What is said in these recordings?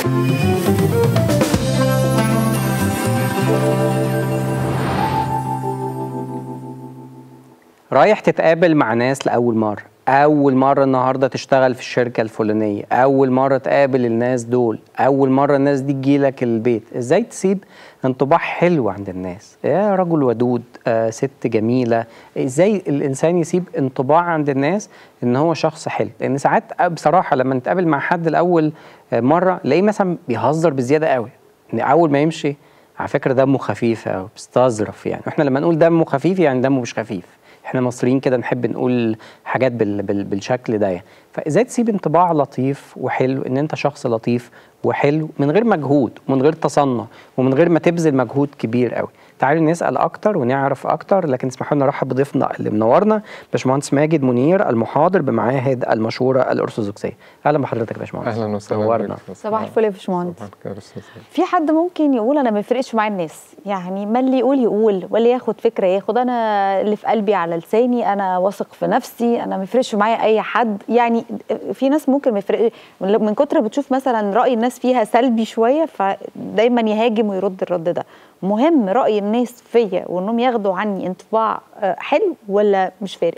رايح تتقابل مع ناس لأول مرة أول مرة النهاردة تشتغل في الشركة الفلانية أول مرة تقابل الناس دول أول مرة الناس دي تجيلك البيت إزاي تسيب انطباع حلو عند الناس يا رجل ودود آه ست جميلة إزاي الإنسان يسيب انطباع عند الناس إن هو شخص حلو لأن ساعات بصراحة لما نتقابل مع حد لأول آه مرة نلاقيه مثلا بيهزر بزيادة قوي إن أول ما يمشي على فكرة دمه خفيف أو بيستظرف يعني واحنا لما نقول دمه خفيف يعني دمه مش خفيف احنا مصريين كده نحب نقول حاجات بال بال بالشكل ده فازاي تسيب انطباع لطيف وحلو ان انت شخص لطيف وحلو من غير مجهود ومن غير تصنع ومن غير ما تبذل مجهود كبير قوي تعالوا نسال اكتر ونعرف اكتر لكن اسمحوا لنا نرحب بضيفنا اللي منورنا باشمهندس ماجد منير المحاضر بمعاهد المشوره الارثوذكسيه اهلا بحضرتك يا باشمهندس اهلا وسهلا نورنا صباح الفل يا باشمهندس صباح الخير يا أستاذ سيد. في حد ممكن يقول انا ما يفرقش معايا الناس يعني ما اللي يقول يقول واللي ياخد فكره ياخد انا اللي في قلبي على لساني انا واثق في نفسي انا ما يفرقش معايا اي حد يعني في ناس ممكن ما يفرق من كتر بتشوف مثلا راي الناس فيها سلبي شويه فدايما يهاجم ويرد الرد ده مهم راي الناس فيا وانهم ياخدوا عني انطباع آه، حلو ولا مش فارق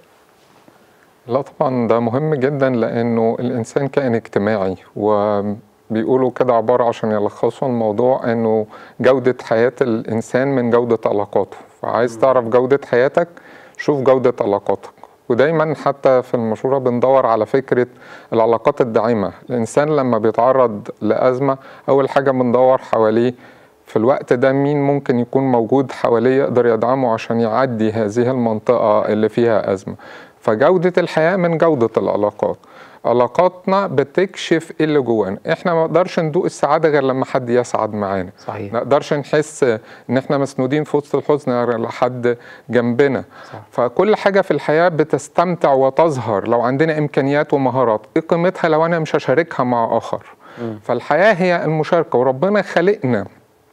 لا طبعا ده مهم جدا لانه الانسان كائن اجتماعي وبيقولوا كده عباره عشان يلخصوا الموضوع انه جوده حياه الانسان من جوده علاقاته فعايز تعرف جوده حياتك شوف جوده علاقاتك ودايما حتى في المشورة بندور على فكرة العلاقات الداعمة الإنسان لما بيتعرض لأزمة أول حاجة بندور حواليه في الوقت ده مين ممكن يكون موجود حواليه يقدر يدعمه عشان يعدي هذه المنطقة اللي فيها أزمة فجودة الحياة من جودة العلاقات علاقاتنا بتكشف ايه اللي جوانا احنا ما نقدرش ندوق السعاده غير لما حد يسعد معانا صحيح. ما نقدرش نحس ان احنا مسنودين في وسط الحزن غير لحد جنبنا صح. فكل حاجه في الحياه بتستمتع وتظهر لو عندنا امكانيات ومهارات ايه قيمتها لو انا مش هشاركها مع اخر فالحياه هي المشاركه وربنا خلقنا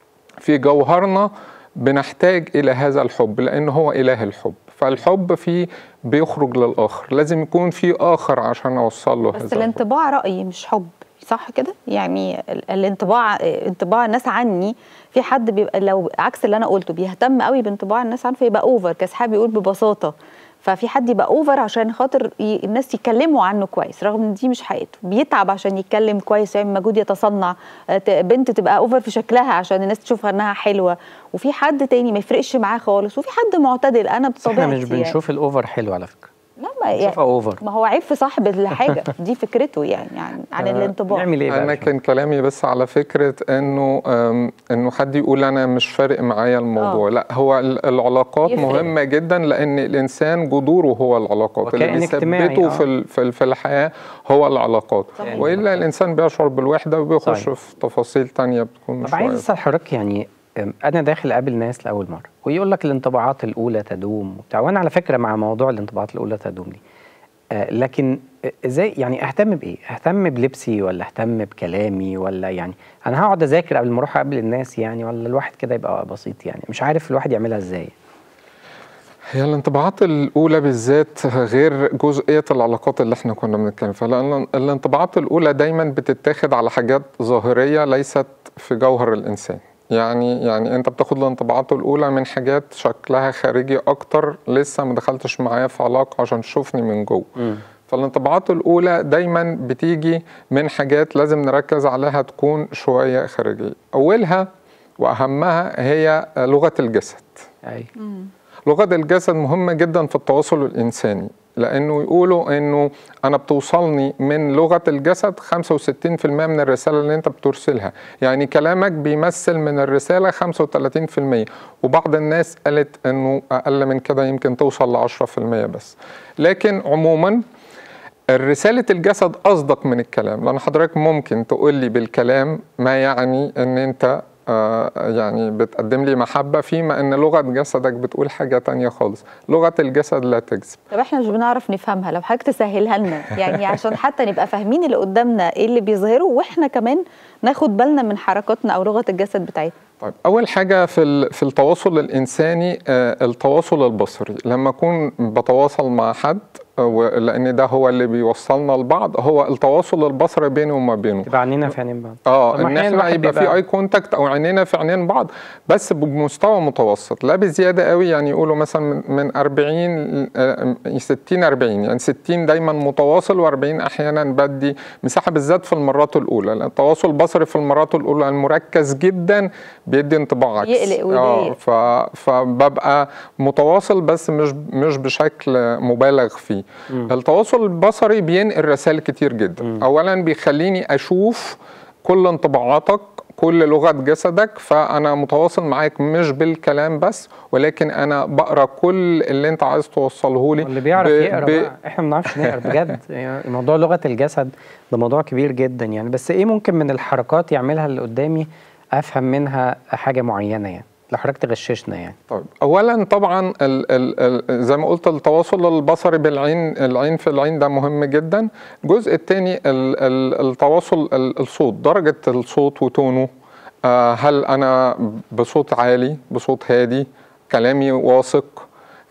في جوهرنا بنحتاج الى هذا الحب لان هو اله الحب فالحب فيه بيخرج للاخر لازم يكون في اخر عشان اوصل له بس هذا الحب. الانطباع رأي مش حب صح كده يعني ال- الانطباع انطباع الناس عني في حد بيبقى لو عكس اللي انا قلته بيهتم قوي بانطباع الناس عنه فيبقى اوفر كاصحاب بيقول ببساطه ففي حد يبقى اوفر عشان خاطر ي... الناس يتكلموا عنه كويس رغم ان دي مش حقيقته بيتعب عشان يتكلم كويس يعمل مجهود يتصنع آه، ت- بنت تبقى اوفر في شكلها عشان الناس تشوفها انها حلوه وفي حد تاني ما يفرقش معاه خالص وفي حد معتدل انا بس احنا بطبيعتي مش بنشوف الاوفر حلو على فكره لا ما بنشوفها اوفر ما هو عيب في صاحب الحاجه دي فكرته يعني عن, عن آه، الانطباع نعمل ايه بقى انا يا كان كلامي بس على فكره انه أم، انه حد يقول انا مش فارق معايا الموضوع آه. لا هو ال- العلاقات يفرق. مهمه جدا لان الانسان جذوره هو العلاقات اللي وكائن اجتماعي، بيثبته آه. في ال- في ال- في الحياه هو العلاقات صحيح. والا الانسان بيشعر بالوحده وبيخش صحيح. في تفاصيل تانية بتكون طب عايز شويه اسال حضرتك يعني أم، انا داخل اقابل ناس لاول مره ويقول لك الانطباعات الاولى تدوم وبتاع وانا على فكره مع موضوع الانطباعات الاولى تدوم دي آه، لكن آه، ازاي يعني اهتم بايه؟ اهتم بلبسي ولا اهتم بكلامي ولا يعني انا هقعد اذاكر قبل ما اروح اقابل الناس يعني ولا الواحد كده يبقى بسيط يعني مش عارف الواحد يعملها ازاي هي الانطباعات الأولى بالذات غير جزئية العلاقات اللي احنا كنا بنتكلم فيها لأن الانطباعات الأولى دايما بتتاخد على حاجات ظاهرية ليست في جوهر الإنسان يعني يعني انت بتاخد الانطباعات الاولى من حاجات شكلها خارجي اكتر لسه ما دخلتش معايا في علاقه عشان تشوفني من جوه فالانطباعات الاولى دايما بتيجي من حاجات لازم نركز عليها تكون شويه خارجيه اولها واهمها هي لغه الجسد اي لغه الجسد مهمه جدا في التواصل الانساني لانه يقولوا انه انا بتوصلني من لغه الجسد 65% من الرساله اللي انت بترسلها يعني كلامك بيمثل من الرساله 35% وبعض الناس قالت انه اقل من كده يمكن توصل ل 10% بس لكن عموما رسالة الجسد أصدق من الكلام لأن حضرتك ممكن تقول لي بالكلام ما يعني أن أنت آه يعني بتقدم لي محبة فيما أن لغة جسدك بتقول حاجة تانية خالص لغة الجسد لا تكذب طب احنا مش بنعرف نفهمها لو حضرتك تسهلها لنا يعني عشان حتى نبقى فاهمين اللي قدامنا ايه اللي بيظهره واحنا كمان ناخد بالنا من حركاتنا او لغه الجسد بتاعتنا طيب أول حاجة في ال- في التواصل الإنساني آه، التواصل البصري لما أكون بتواصل مع حد و- لان ده هو اللي بيوصلنا لبعض هو التواصل البصري بيني وما بينه تبقى عينينا في عينين بعض اه طب ان أحياناً احنا الواحد يبقى في بيبقى- اي كونتاكت او عينينا في عينين بعض بس بمستوى متوسط لا بزياده قوي يعني يقولوا مثلا من- من 40 آه، 60 40 يعني 60 دايما متواصل و40 احيانا بدي مساحه بالذات في المرات الاولى لان التواصل البصري في المرات الاولى المركز جدا بيدي انطباع عكس يقلق ويضايق. ف... فببقى متواصل بس مش مش بشكل مبالغ فيه التواصل البصري بينقل رسائل كتير جدا اولا بيخليني اشوف كل انطباعاتك كل لغة جسدك فأنا متواصل معاك مش بالكلام بس ولكن أنا بقرأ كل اللي أنت عايز توصله لي واللي بيعرف ب- يقرا ب- بقى احنا ما بنعرفش نقرا بجد يعني موضوع لغه الجسد ده موضوع كبير جدا يعني بس ايه ممكن من الحركات يعملها اللي قدامي افهم منها حاجه معينه يعني لو حضرتك تغششنا يعني طيب اولا طبعا ال ال ال زي ما قلت التواصل البصري بالعين العين في العين ده مهم جدا الجزء الثاني ال ال التواصل ال الصوت درجه الصوت وتونه آه هل انا بصوت عالي بصوت هادي كلامي واثق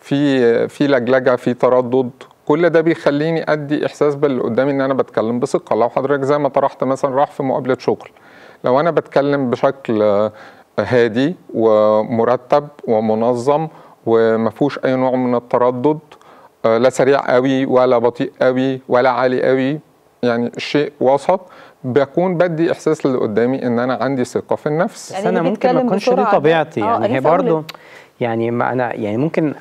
في في لجلجه في تردد كل ده بيخليني ادي احساس باللي قدامي ان انا بتكلم بثقه لو حضرتك زي ما طرحت مثلا راح في مقابله شغل لو انا بتكلم بشكل آه، هادي ومرتب ومنظم وما فيهوش اي نوع من التردد آه، لا سريع قوي ولا بطيء قوي ولا عالي قوي يعني شيء وسط بكون بدي احساس للي قدامي ان انا عندي ثقه في النفس يعني بس انا اللي ممكن ما بيتكلم اكونش دي بسرعة ده- طبيعتي آه، يعني هي لسه أقول برضو لك. يعني ما انا يعني ممكن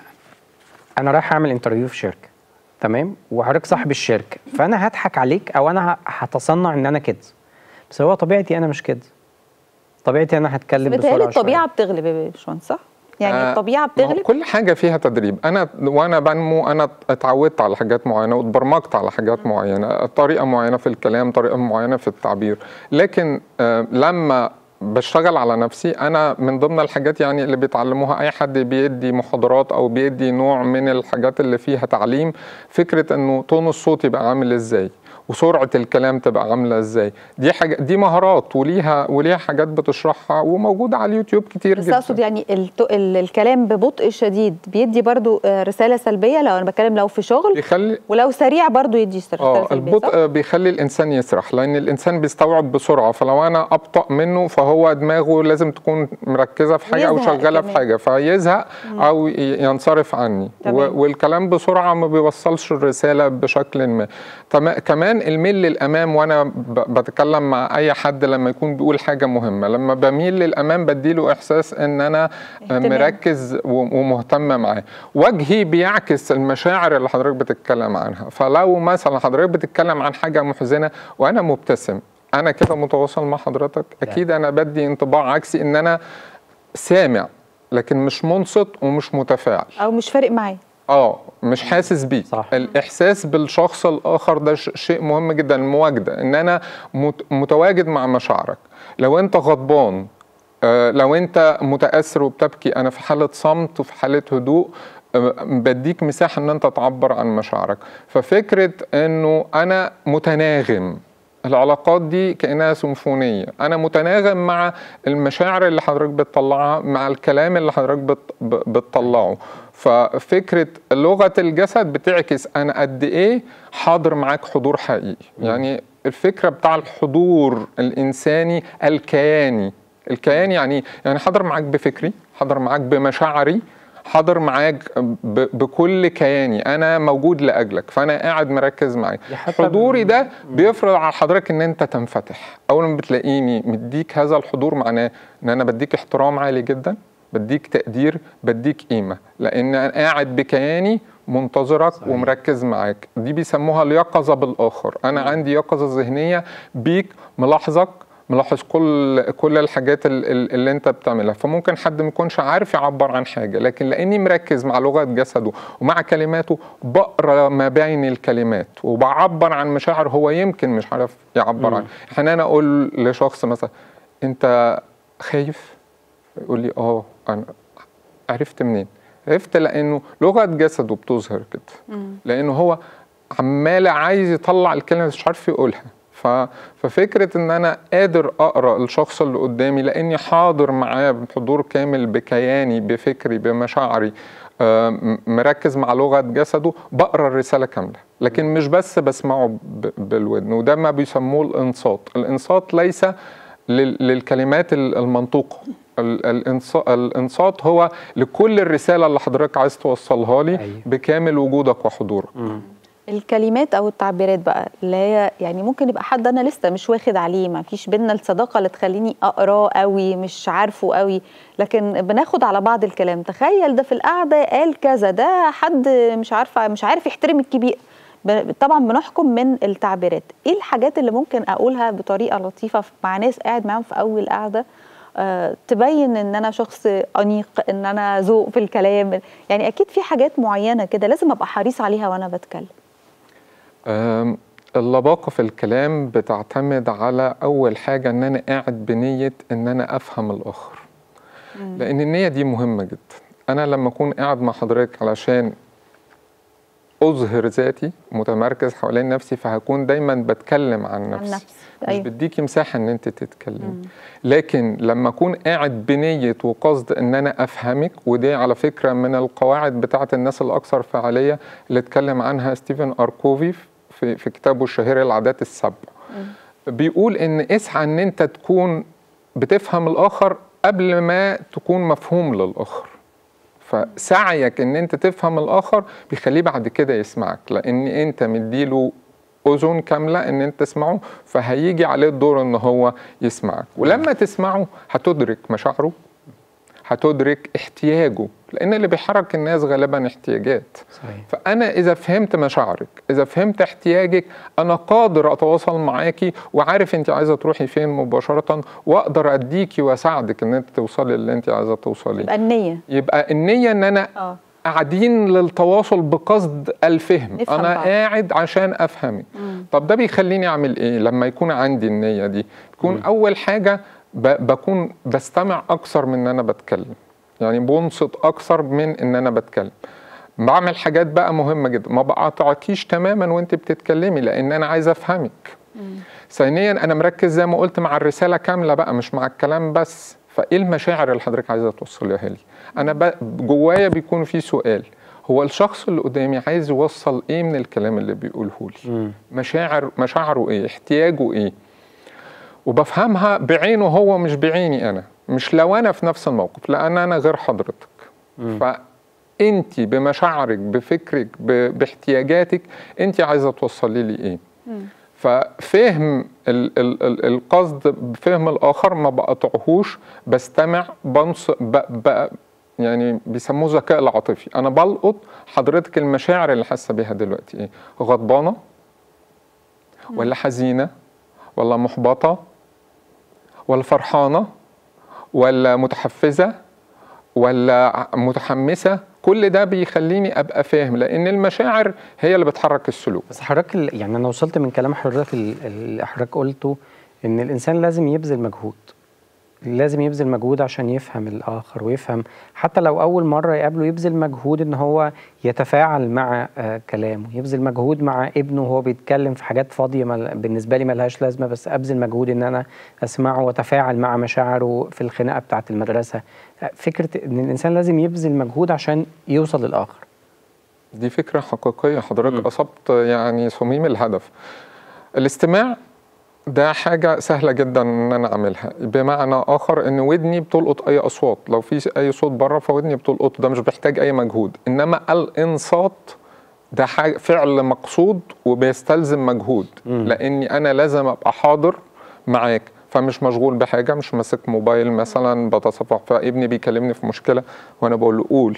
انا رايح اعمل انترفيو في شركه تمام وحضرتك صاحب الشركه فانا هضحك عليك او انا ه- هتصنع ان انا كده بس هو طبيعتي انا مش كده طبيعتي انا هتكلم بتهيألي بسرعه الطبيعه شوية. بتغلب يا باشمهندس صح؟ يعني آه، الطبيعه ما هو بتغلب كل حاجه فيها تدريب انا وانا بنمو انا اتعودت على حاجات معينه واتبرمجت على حاجات معينه طريقه معينه في الكلام طريقه معينه في التعبير لكن آه، لما بشتغل على نفسي انا من ضمن الحاجات يعني اللي بيتعلموها اي حد بيدي محاضرات او بيدي نوع من الحاجات اللي فيها تعليم فكره انه تون الصوت يبقى عامل ازاي وسرعه الكلام تبقى عامله ازاي دي حاجه دي مهارات وليها وليها حاجات بتشرحها وموجوده على اليوتيوب كتير بس جدا اقصد يعني الت... ال... الكلام ببطء شديد بيدي برضو آه، رساله سلبيه لو انا بتكلم لو في شغل بيخلي ولو سريع برضو يدي رساله اه سلبيه صح؟ البطء بيخلي الانسان يسرح لان الانسان بيستوعب بسرعه فلو انا ابطا منه فهو دماغه لازم تكون مركزه في حاجه او ويزهق شغاله في كمان. حاجه فيزهق او ي- ينصرف عني تمام. و- والكلام بسرعه ما بيوصلش الرساله بشكل ما تما- كمان الميل للامام وانا ب- بتكلم مع اي حد لما يكون بيقول حاجه مهمه لما بميل للامام بديله احساس ان انا اهتمام. مركز و- ومهتم معاه وجهي بيعكس المشاعر اللي حضرتك بتتكلم عنها فلو مثلا حضرتك بتتكلم عن حاجه محزنه وانا مبتسم انا كده متواصل مع حضرتك اكيد انا بدي انطباع عكسي ان انا سامع لكن مش منصت ومش متفاعل او مش فارق معايا اه مش حاسس بيه صح. الاحساس بالشخص الاخر ده ش- شيء مهم جدا المواجده ان انا مت- متواجد مع مشاعرك لو انت غضبان آه، لو انت متاثر وبتبكي انا في حاله صمت وفي حاله هدوء آه، بديك مساحه ان انت تعبر عن مشاعرك ففكره انه انا متناغم العلاقات دي كانها سيمفونيه انا متناغم مع المشاعر اللي حضرتك بتطلعها مع الكلام اللي حضرتك بت- ب- بتطلعه ففكره لغه الجسد بتعكس انا قد ايه حاضر معاك حضور حقيقي يعني الفكره بتاع الحضور الانساني الكياني الكيان يعني يعني حاضر معاك بفكري حاضر معاك بمشاعري حاضر معاك ب- بكل كياني انا موجود لاجلك فانا قاعد مركز معاك دي حتى حضوري ده بيفرض على حضرتك ان انت تنفتح اول ما بتلاقيني مديك هذا الحضور معناه ان انا بديك احترام عالي جدا بديك تقدير بديك قيمه لان انا قاعد بكياني منتظرك صحيح. ومركز معاك دي بيسموها اليقظه بالاخر انا عندي يقظه ذهنيه بيك ملاحظك ملاحظ كل كل الحاجات ال- ال- اللي انت بتعملها فممكن حد ما يكونش عارف يعبر عن حاجه لكن لاني مركز مع لغه جسده ومع كلماته بقرا ما بين الكلمات وبعبر عن مشاعر هو يمكن مش عارف يعبر مم. عنها يعني انا اقول لشخص مثلا انت خايف يقول لي اه انا عرفت منين عرفت لانه لغه جسده بتظهر كده لانه هو عمال عايز يطلع الكلمه بس مش عارف يقولها ف... ففكره ان انا قادر اقرا الشخص اللي قدامي لاني حاضر معاه بحضور كامل بكياني بفكري بمشاعري آه، م- مركز مع لغه جسده بقرا الرساله كامله لكن مش بس بسمعه ب- بالودن وده ما بيسموه الانصات الانصات ليس لل- للكلمات ال- المنطوقه ال- الإنص- الانصات هو لكل الرساله اللي حضرتك عايز توصلها لي أيوة. بكامل وجودك وحضورك الكلمات او التعبيرات بقى اللي هي يعني ممكن يبقى حد انا لسه مش واخد عليه ما فيش بينا الصداقه اللي تخليني اقراه قوي مش عارفه قوي لكن بناخد على بعض الكلام تخيل ده في القعده قال كذا ده حد مش عارفه مش عارف يحترم الكبير ب- طبعا بنحكم من التعبيرات ايه الحاجات اللي ممكن اقولها بطريقه لطيفه مع ناس قاعد معاهم في اول قعده آه، تبين ان انا شخص انيق ان انا ذوق في الكلام يعني اكيد في حاجات معينه كده لازم ابقى حريص عليها وانا بتكلم أم، اللباقة في الكلام بتعتمد على أول حاجة إن أنا قاعد بنية إن أنا أفهم الآخر لأن النية دي مهمة جدا أنا لما أكون قاعد مع حضرتك علشان أظهر ذاتي متمركز حوالين نفسي فهكون دايما بتكلم عن عن نفسي نفسي مش أيوة. بديكي مساحة إن أنت تتكلمي لكن لما أكون قاعد بنية وقصد إن أنا أفهمك ودي على فكرة من القواعد بتاعة الناس الأكثر فعالية اللي اتكلم عنها ستيفن أركوفي في, في كتابه الشهير العادات السبع بيقول إن اسعى إن أنت تكون بتفهم الآخر قبل ما تكون مفهوم للآخر فسعيك ان انت تفهم الاخر بيخليه بعد كده يسمعك لان انت مديله اذن كامله ان انت تسمعه فهيجي عليه الدور ان هو يسمعك ولما تسمعه هتدرك مشاعره هتدرك احتياجه لان اللي بيحرك الناس غالبا احتياجات صحيح فانا اذا فهمت مشاعرك اذا فهمت احتياجك انا قادر اتواصل معاكي وعارف انت عايزه تروحي فين مباشره واقدر اديكي واساعدك ان انت توصلي اللي انت عايزه توصلي يبقى النيه يبقى النية ان انا اه قاعدين للتواصل بقصد الفهم نفهم انا بعض. قاعد عشان افهمك طب ده بيخليني اعمل ايه لما يكون عندي النية دي بيكون اول حاجة ب- بكون بستمع اكثر من ان انا بتكلم يعني بنصت اكثر من ان انا بتكلم بعمل حاجات بقى مهمة جدا ما بقاطعكيش تماما وانت بتتكلمي لان انا عايز افهمك ثانيا انا مركز زي ما قلت مع الرساله كامله بقى مش مع الكلام بس فايه المشاعر اللي حضرتك عايزه توصليها لي انا ب- جوايا بيكون في سؤال هو الشخص اللي قدامي عايز يوصل ايه من الكلام اللي بيقوله لي مم. مشاعر مشاعره ايه احتياجه ايه وبفهمها بعينه هو مش بعيني انا مش لو انا في نفس الموقف لان انا غير حضرتك فانت بمشاعرك بفكرك ب- باحتياجاتك انت عايزه توصلي لي ايه ففهم ال ال ال القصد بفهم الاخر ما بقطعهوش بستمع بنص ب ب يعني بيسموه الذكاء العاطفي انا بلقط حضرتك المشاعر اللي حاسه بيها دلوقتي ايه غضبانه ولا حزينه ولا محبطه ولا فرحانه ولا متحفزه ولا متحمسه كل ده بيخليني ابقى فاهم لان المشاعر هي اللي بتحرك السلوك بس حضرتك ال- يعني انا وصلت من كلام حضرتك ال- اللي حضرتك قلته ان الانسان لازم يبذل مجهود لازم يبذل مجهود عشان يفهم الاخر ويفهم حتى لو اول مره يقابله يبذل مجهود ان هو يتفاعل مع آه كلامه يبذل مجهود مع ابنه وهو بيتكلم في حاجات فاضيه مل- بالنسبه لي ملهاش لازمه بس ابذل مجهود ان انا اسمعه واتفاعل مع مشاعره في الخناقه بتاعه المدرسه آه، فكره ان الانسان لازم يبذل مجهود عشان يوصل للاخر دي فكرة حقيقية حضرتك مم. أصبت يعني صميم الهدف الاستماع ده حاجة سهلة جدا إن أنا أعملها بمعنى آخر إن ودني بتلقط أي أصوات لو في أي صوت بره فودني بتلقطه ده مش بيحتاج أي مجهود إنما الإنصات ده حاجة فعل مقصود وبيستلزم مجهود مم. لأني أنا لازم أبقى حاضر معاك فمش مشغول بحاجة مش ماسك موبايل مثلا بتصفح فابني بيكلمني في مشكلة وأنا بقول له قول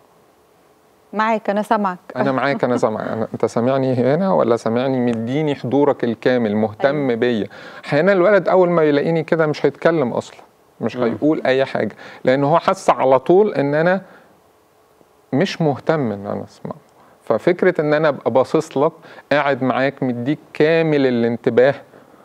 معاك انا سامعك انا معاك انا سامعك أنا انت سامعني هنا ولا سامعني مديني حضورك الكامل مهتم أيوة. بيا احيانا الولد اول ما يلاقيني كده مش هيتكلم اصلا مش مم. هيقول اي حاجه لان هو حس على طول ان انا مش مهتم ان انا اسمعه ففكره ان انا ابقى باصص لك قاعد معاك مديك كامل الانتباه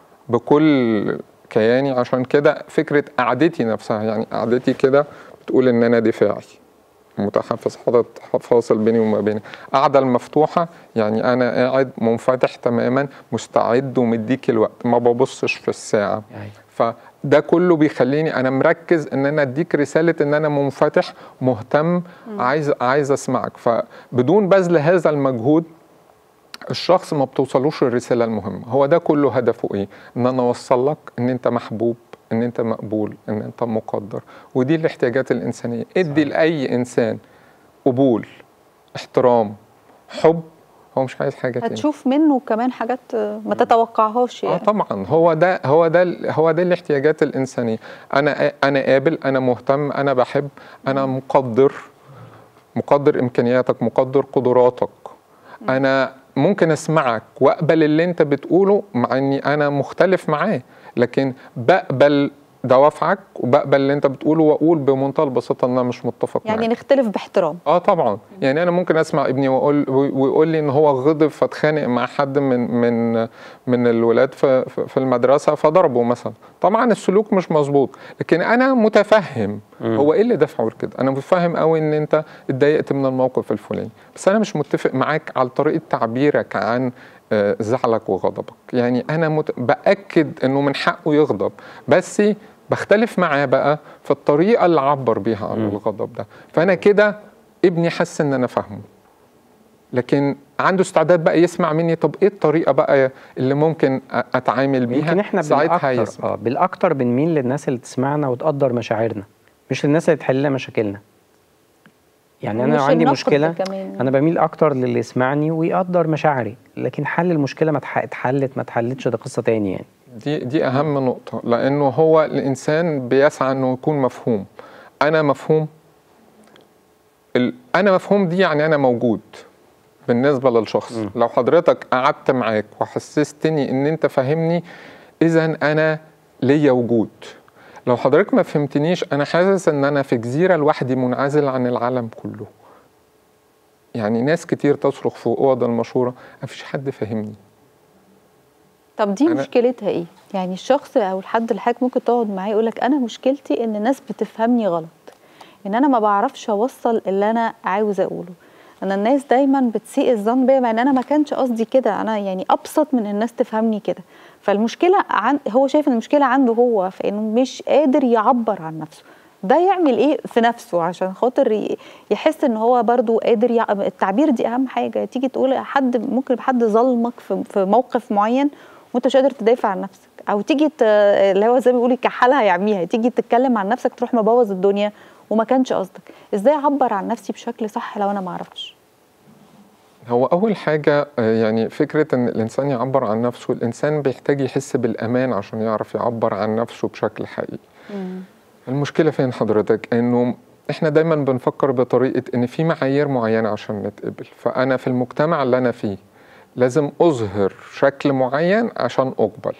بكل كياني عشان كده فكره قعدتي نفسها يعني قعدتي كده بتقول ان انا دفاعي متحفز حاطط فاصل بيني وما بينك قاعدة المفتوحة يعني أنا قاعد منفتح تماما مستعد ومديك الوقت ما ببصش في الساعة يعني ده كله بيخليني انا مركز ان انا اديك رساله ان انا منفتح مهتم عايز عايز اسمعك فبدون بذل هذا المجهود الشخص ما بتوصلوش الرساله المهمه هو ده كله هدفه ايه ان انا اوصل لك ان انت محبوب ان انت مقبول ان انت مقدر ودي الاحتياجات الانسانيه ادي لاي انسان قبول احترام حب هو مش عايز حاجه تاني هتشوف منه كمان حاجات ما تتوقعهاش اه يعني طبعا هو ده هو ده هو ده الاحتياجات الانسانيه انا انا قابل انا مهتم انا بحب انا مقدر مقدر امكانياتك مقدر قدراتك انا ممكن اسمعك واقبل اللي انت بتقوله مع اني انا مختلف معاه لكن بقبل دوافعك وبقبل اللي انت بتقوله واقول بمنتهى البساطه ان انا مش متفق يعني معاك نختلف باحترام اه طبعا يعني انا ممكن اسمع ابني واقول ويقول لي ان هو غضب فاتخانق مع حد من من من الولاد في في المدرسه فضربه مثلا طبعا السلوك مش مظبوط لكن انا متفهم هو ايه اللي دفعه لكده انا متفهم قوي ان انت اتضايقت من الموقف الفلاني بس انا مش متفق معاك على طريقه تعبيرك عن آه، زعلك وغضبك يعني انا مت... باكد انه من حقه يغضب بس بختلف معاه بقى في الطريقه اللي عبر بيها عن الغضب ده فانا كده ابني حس ان انا فاهمه لكن عنده استعداد بقى يسمع مني طب ايه الطريقه بقى اللي ممكن أ- اتعامل بيها يمكن احنا ساعتها بالاكتر يسمع اه بالاكتر بنميل للناس اللي تسمعنا وتقدر مشاعرنا مش للناس اللي تحل لنا مشاكلنا يعني انا ومش لو عندي النقد مشكله كمان. انا بميل اكتر للي يسمعني ويقدر مشاعري لكن حل المشكله ما اتح- اتحلت ما اتحلتش ده قصه تاني يعني دي دي اهم نقطه لانه هو الانسان بيسعى انه يكون مفهوم انا مفهوم ال- انا مفهوم دي يعني انا موجود بالنسبه للشخص م. لو حضرتك قعدت معاك وحسستني ان انت فاهمني اذا انا ليا وجود لو حضرتك ما فهمتنيش انا حاسس ان انا في جزيره لوحدي منعزل عن العالم كله يعني ناس كتير تصرخ في اوض المشوره مفيش حد فاهمني طب دي أنا- مشكلتها ايه؟ يعني الشخص او الحد اللي حضرتك ممكن تقعد معاه يقول لك انا مشكلتي ان الناس بتفهمني غلط ان انا ما بعرفش اوصل اللي انا عاوز اقوله انا الناس دايما بتسيء الظن بيا مع ان انا ما كانش قصدي كده انا يعني ابسط من الناس تفهمني كده فالمشكله عن هو شايف ان المشكله عنده هو في انه مش قادر يعبر عن نفسه ده يعمل ايه في نفسه عشان خاطر ي- يحس ان هو برضو قادر يع... التعبير دي اهم حاجه تيجي تقول حد ممكن يبقى حد ظلمك في في موقف معين وانت مش قادر تدافع عن نفسك او تيجي ت... اللي هو زي ما بيقولوا يكحلها يعميها تيجي تتكلم عن نفسك تروح مبوظ الدنيا وما كانش قصدك ازاي اعبر عن نفسي بشكل صح لو انا ما اعرفش هو أول حاجة آه، يعني فكرة إن الإنسان يعبر عن نفسه الإنسان بيحتاج يحس بالأمان عشان يعرف يعبر عن نفسه بشكل حقيقي المشكلة فين حضرتك؟ إنه إحنا دايما بنفكر بطريقة إن في معايير معينة عشان نتقبل فأنا في المجتمع اللي أنا فيه لازم أظهر شكل معين عشان أقبل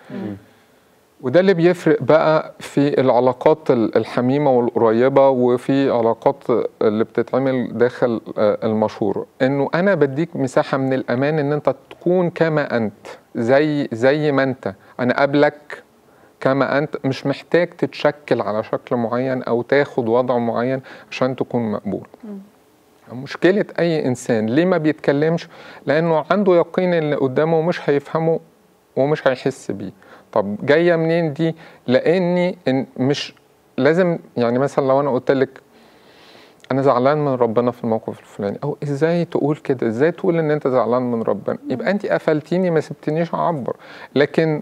وده اللي بيفرق بقى في العلاقات ال- الحميمة والقريبة وفي علاقات اللي بتتعمل داخل آه، المشورة انه انا بديك مساحة من الامان ان انت تكون كما انت زي زي ما انت انا قبلك كما انت مش محتاج تتشكل على شكل معين او تاخد وضع معين عشان تكون مقبول مشكلة أي إنسان ليه ما بيتكلمش؟ لأنه عنده يقين إن اللي قدامه مش هيفهمه ومش هيحس بيه. طب جاية منين دي؟ لأني إن مش لازم يعني مثلا لو أنا قلت لك أنا زعلان من ربنا في الموقف الفلاني أو إزاي تقول كده؟ إزاي تقول إن أنت زعلان من ربنا؟ يبقى أنت قفلتيني ما سبتنيش أعبر. لكن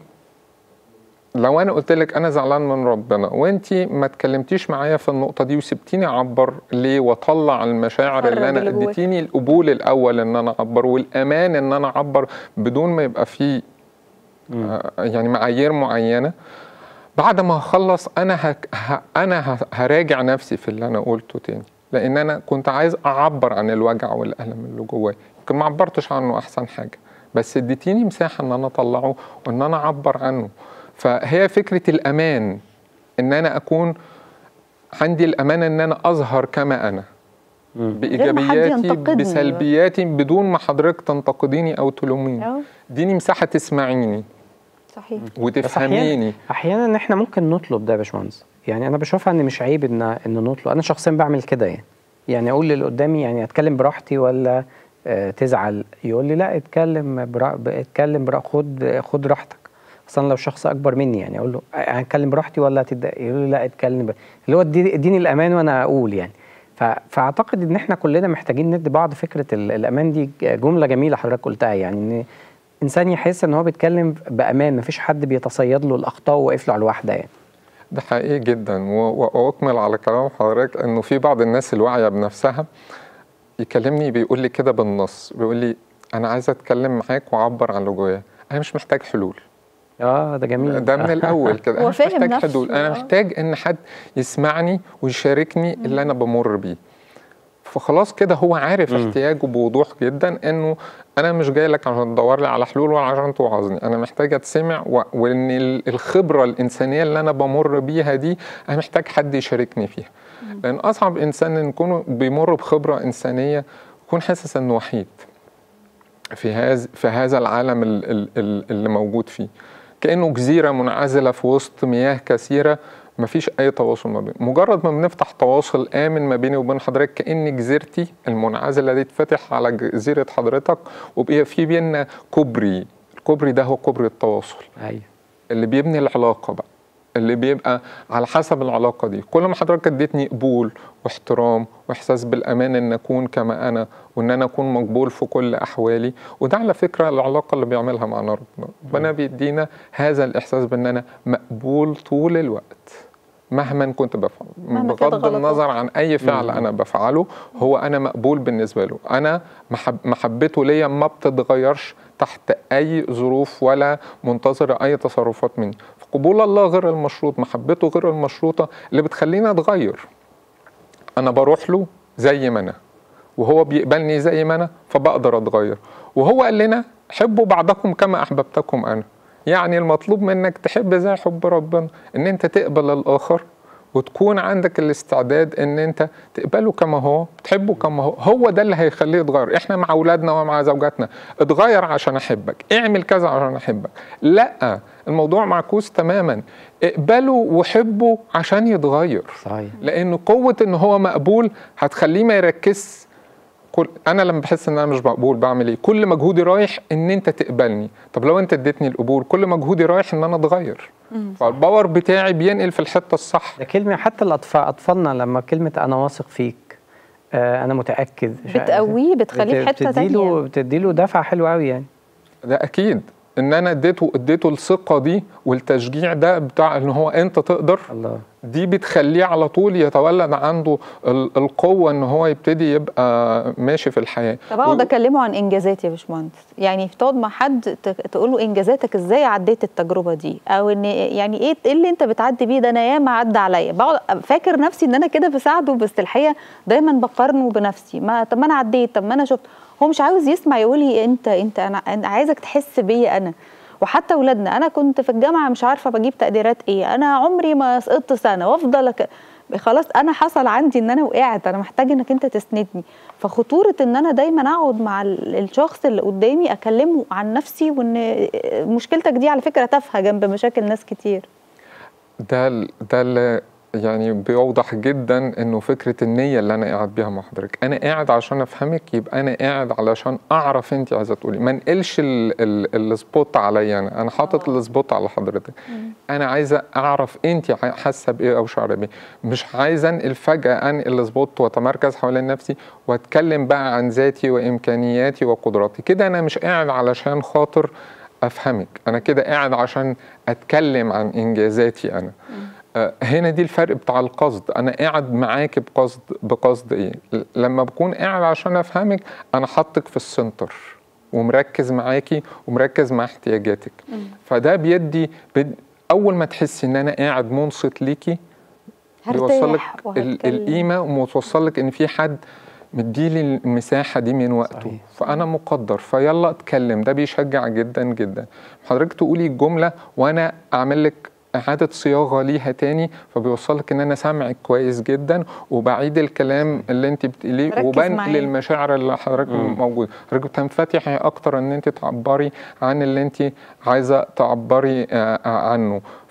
لو انا قلت لك انا زعلان من ربنا وانت ما اتكلمتيش معايا في النقطه دي وسبتيني اعبر ليه واطلع المشاعر خرج اللي انا اللي جواك. اديتيني القبول الاول ان انا اعبر والامان ان انا اعبر بدون ما يبقى فيه آه، يعني معايير معينه بعد ما هخلص انا هك ه... انا ه... هراجع نفسي في اللي انا قلته تاني لان انا كنت عايز اعبر عن الوجع والالم اللي جوايا يمكن ما عبرتش عنه احسن حاجه بس اديتيني مساحه ان انا اطلعه وان انا اعبر عنه فهي فكره الامان ان انا اكون عندي الامان ان انا اظهر كما انا بايجابياتي ينتقدني. بسلبياتي بدون ما حضرتك تنتقديني او تلوميني اه اديني مساحه تسمعيني صحيح بس وتفهميني احيانا احيانا احنا ممكن نطلب ده يا باشمهندس يعني انا بشوفها ان مش عيب ان ان نطلب انا شخصيا بعمل كده يعني يعني اقول للي قدامي يعني اتكلم براحتي ولا آه، تزعل يقول لي لا اتكلم برا... اتكلم برا... خد خد راحتك اصلا لو شخص اكبر مني يعني اقول له هنتكلم براحتي ولا هتتضايق يقول لي لا اتكلم ب- اللي هو اديني اديني الامان وانا اقول يعني ف... فاعتقد ان احنا كلنا محتاجين ندي بعض فكره ال- الامان دي جمله جميله حضرتك قلتها يعني ان انسان يحس ان هو بيتكلم بامان مفيش حد بيتصيد له الاخطاء وواقف له على الواحده يعني ده حقيقي جدا و- واكمل على كلام حضرتك انه في بعض الناس الواعيه بنفسها يكلمني بيقول لي كده بالنص بيقول لي انا عايز اتكلم معاك واعبر عن اللي جوايا انا مش محتاج حلول اه ده جميل ده من الاول كده هو انا مش فاهم محتاج نفسه، حلول انا آه. محتاج ان حد يسمعني ويشاركني اللي انا بمر بيه فخلاص كده هو عارف احتياجه بوضوح جدا انه انا مش جاي لك عشان تدور لي على حلول ولا عشان توعظني انا محتاج اتسمع و... وان ال- الخبره الانسانيه اللي انا بمر بيها دي انا محتاج حد يشاركني فيها لان اصعب انسان ان يكون بيمر بخبره انسانيه يكون حاسس انه وحيد في هذا في هذا العالم ال- ال- ال- اللي موجود فيه كانه جزيره منعزله في وسط مياه كثيره مفيش اي تواصل ما بين مجرد ما بنفتح تواصل امن ما بيني وبين حضرتك كان جزيرتي المنعزله دي تفتح على جزيره حضرتك وبقى في بينا كوبري الكوبري ده هو كوبري التواصل ايوه اللي بيبني العلاقه بقى اللي بيبقى على حسب العلاقه دي كل ما حضرتك اديتني قبول واحترام واحساس بالامان ان اكون كما انا وان انا اكون مقبول في كل احوالي وده على فكره العلاقه اللي بيعملها معنا ربنا ربنا بيدينا هذا الاحساس بان انا مقبول طول الوقت مهما كنت بفعل مهما كانت بغض غلطات. النظر عن اي فعل انا بفعله هو انا مقبول بالنسبه له انا محب محبته ليا ما بتتغيرش تحت اي ظروف ولا منتظره اي تصرفات مني فقبول الله غير المشروط محبته غير المشروطه اللي بتخليني اتغير انا بروح له زي ما انا وهو بيقبلني زي ما انا فبقدر اتغير وهو قال لنا حبوا بعضكم كما احببتكم انا يعني المطلوب منك تحب زي حب ربنا ان انت تقبل الاخر وتكون عندك الاستعداد ان انت تقبله كما هو تحبه كما هو هو ده اللي هيخليه يتغير احنا مع اولادنا ومع زوجاتنا اتغير عشان احبك اعمل كذا عشان احبك لا الموضوع معكوس تماما اقبله وحبه عشان يتغير صحيح لان قوه ان هو مقبول هتخليه ما يركزش كل انا لما بحس ان انا مش مقبول بعمل ايه كل مجهودي رايح ان انت تقبلني طب لو انت اديتني القبول كل مجهودي رايح ان انا اتغير فالباور بتاعي بينقل في الحته الصح ده كلمه حتى الاطفال اطفالنا لما كلمه انا واثق فيك آه انا متاكد مش عارف. بتقويه بتخليه في حته بتديله تانية بتديله دفعه حلوه قوي يعني ده اكيد ان انا اديته اديته الثقه دي والتشجيع ده بتاع ان هو انت تقدر الله دي بتخليه على طول يتولد عنده ال- القوه ان هو يبتدي يبقى ماشي في الحياه طب اقعد اكلمه عن انجازاتي يا باشمهندس يعني تقعد مع حد ت- تقول له انجازاتك ازاي عديت التجربه دي او ان يعني ايه ايه اللي انت بتعدي بيه ده انا ياما عدى عليا بقعد فاكر نفسي ان انا كده بساعده بس الحقيقه دايما بقارنه بنفسي ما طب ما انا عديت طب ما انا شفت هو مش عاوز يسمع يقول لي انت انت انا أنا عايزك تحس بيا انا وحتى اولادنا انا كنت في الجامعه مش عارفه بجيب تقديرات ايه انا عمري ما سقطت سنه وافضل أك... خلاص انا حصل عندي ان انا وقعت انا محتاج انك انت تسندني فخطوره ان انا دايما اقعد مع ال- الشخص اللي قدامي اكلمه عن نفسي وان مشكلتك دي على فكره تافهه جنب مشاكل ناس كتير ده ال- ده اللي يعني بيوضح جدا انه فكره النيه اللي انا قاعد بيها مع حضرتك انا قاعد عشان افهمك يبقى انا قاعد علشان اعرف انت عايزه تقولي ما انقلش ال- ال- السبوت عليا انا انا حاطط السبوت على حضرتك انا عايزه اعرف انت ع- حاسه بايه او شعره بايه مش عايزه انقل فجاه انقل السبوت واتمركز حوالين نفسي واتكلم بقى عن ذاتي وامكانياتي وقدراتي كده انا مش قاعد علشان خاطر افهمك انا كده قاعد عشان اتكلم عن انجازاتي انا آه، هنا دي الفرق بتاع القصد انا قاعد معاك بقصد بقصد ايه ل- لما بكون قاعد عشان افهمك انا حاطك في السنتر ومركز معاكي ومركز مع احتياجاتك فده بيدي بد... اول ما تحسي ان انا قاعد منصت ليكي بيوصلك هرتاح ال- وهتكلم. القيمه ومتوصلك ان في حد مديلي المساحه دي من وقته صحيح. فانا مقدر فيلا اتكلم ده بيشجع جدا جدا حضرتك تقولي الجمله وانا اعمل لك اعاده صياغه ليها تاني فبيوصلك ان انا سامعك كويس جدا وبعيد الكلام اللي انت بتقوليه ركز وبنقل معايا. المشاعر اللي حضرتك موجوده حضرتك بتنفتحي اكتر ان انت تعبري عن اللي انت عايزه تعبري آه، عنه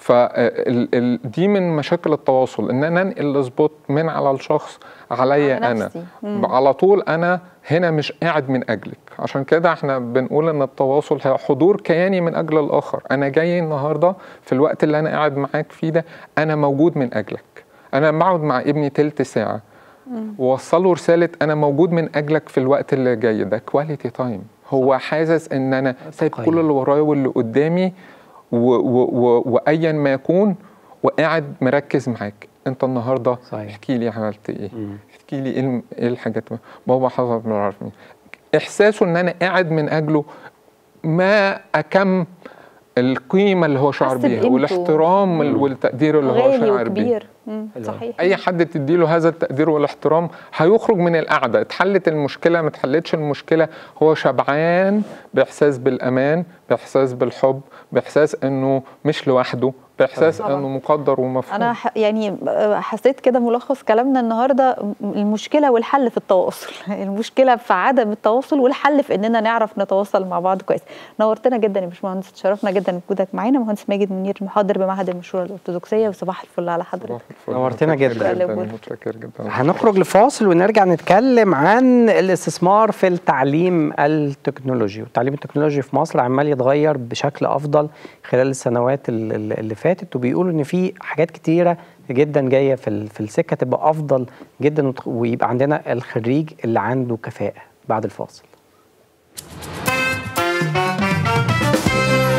فدي من مشاكل التواصل ان انا انقل السبوت من على الشخص عليا على انا نفسي. مم. على طول انا هنا مش قاعد من اجلك عشان كده احنا بنقول ان التواصل هي حضور كياني من اجل الاخر انا جاي النهارده في الوقت اللي انا قاعد معاك فيه ده انا موجود من اجلك انا بقعد مع ابني تلت ساعه ووصله رساله انا موجود من اجلك في الوقت اللي جاي ده كواليتي تايم هو حاسس ان انا سايب قيم. كل اللي ورايا واللي قدامي و- و- و- وايا ما يكون وقاعد مركز معاك انت النهارده صحيح. احكي لي عملت ايه مم. احكي لي ايه الم- ايه الحاجات بابا حصل مش عارف مين احساسه ان انا قاعد من اجله ما اكم القيمه اللي هو شعر حس بيها بقيمته. والاحترام وال- والتقدير اللي هو غالي شعر بيه وكبير مم. حلو. صحيح اي حد تديله هذا التقدير والاحترام هيخرج من القعده اتحلت المشكله ما اتحلتش المشكله هو شبعان باحساس بالامان باحساس بالحب باحساس انه مش لوحده باحساس طبعاً. انه مقدر ومفهوم انا ح... يعني آه، حسيت كده ملخص كلامنا النهارده م- المشكله والحل في التواصل المشكله في عدم التواصل والحل في اننا نعرف نتواصل مع بعض كويس نورتنا جدا يا باشمهندس تشرفنا جدا بوجودك معانا مهندس ماجد منير محاضر بمعهد المشروع الارثوذكسيه وصباح الفل على حضرتك صباح الفل. نورتنا متشكر جدا. جدا لوجودك. متشكر جدا هنخرج لفاصل ونرجع نتكلم عن الاستثمار في التعليم التكنولوجي والتعليم التكنولوجي في مصر عمال يتغير بشكل افضل خلال السنوات ال- ال- اللي فاتت وبيقولوا ان في حاجات كتيره جدا جايه في ال- في السكه تبقى افضل جدا وت- ويبقى عندنا الخريج اللي عنده كفاءه بعد الفاصل